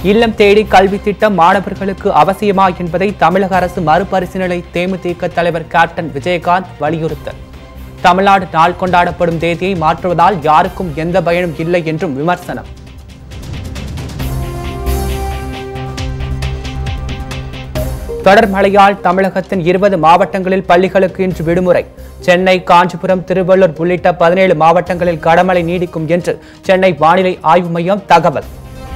இல்லம் தேடி கல்வி திட்டம் மாணவர்களுக்கு அவசியமா என்பதை தமிழக அரசு மறுபரிசீலனை தேமுதிக தலைவர் கேப்டன் விஜயகாந்த் வலியுறுத்தல் தமிழ்நாடு நாள் கொண்டாடப்படும் தேதியை மாற்றுவதால் யாருக்கும் எந்த பயனும் இல்லை என்றும் விமர்சனம் தொடர் மழையால் தமிழகத்தின் இருபது மாவட்டங்களில் பள்ளிகளுக்கு இன்று விடுமுறை சென்னை காஞ்சிபுரம் திருவள்ளூர் உள்ளிட்ட பதினேழு மாவட்டங்களில் கனமழை நீடிக்கும் என்று சென்னை வானிலை ஆய்வு மையம் தகவல்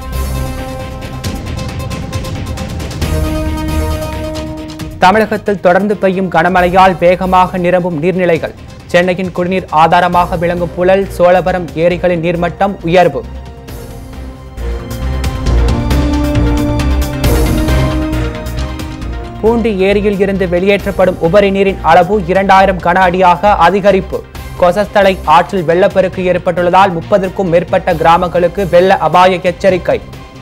தமிழகத்தில் தொடர்ந்து பெய்யும் கனமழையால் வேகமாக நிரம்பும் நீர்நிலைகள் சென்னையின் குடிநீர் ஆதாரமாக விளங்கும் புழல் சோழவரம் ஏரிகளின் நீர்மட்டம் உயர்வு பூண்டி ஏரியில் இருந்து வெளியேற்றப்படும் உபரி நீரின் அளவு இரண்டாயிரம் கன அடியாக அதிகரிப்பு கொசஸ்தலை ஆற்றில் வெள்ளப்பெருக்கு ஏற்பட்டுள்ளதால் முப்பதற்கும் மேற்பட்ட கிராமங்களுக்கு வெள்ள அபாய எச்சரிக்கை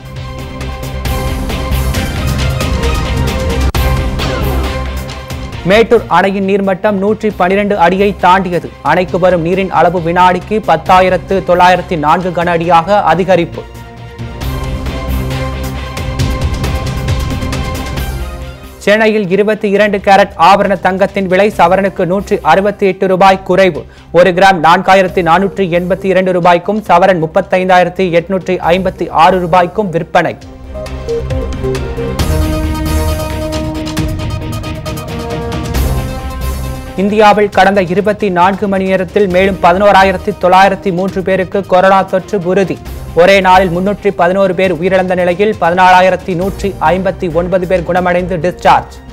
மேட்டூர் அணையின் நீர்மட்டம் நூற்றி பனிரெண்டு அடியை தாண்டியது அணைக்கு வரும் நீரின் அளவு வினாடிக்கு பத்தாயிரத்து தொள்ளாயிரத்தி நான்கு கன அடியாக அதிகரிப்பு சென்னையில் இருபத்தி இரண்டு கேரட் ஆபரண தங்கத்தின் விலை சவரனுக்கு நூற்றி அறுபத்தி எட்டு ரூபாய் குறைவு ஒரு கிராம் நான்காயிரத்தி நானூற்றி எண்பத்தி இரண்டு ரூபாய்க்கும் சவரன் முப்பத்தைந்தாயிரத்தி எட்நூற்றி ஐம்பத்தி ஆறு ரூபாய்க்கும் விற்பனை இந்தியாவில் கடந்த இருபத்தி நான்கு மணி நேரத்தில் மேலும் பதினோராயிரத்தி தொள்ளாயிரத்தி மூன்று பேருக்கு கொரோனா தொற்று உறுதி ஒரே நாளில் முன்னூற்றி பதினோரு பேர் உயிரிழந்த நிலையில் பதினாலாயிரத்தி நூற்றி ஐம்பத்தி ஒன்பது பேர் குணமடைந்து டிஸ்சார்ஜ்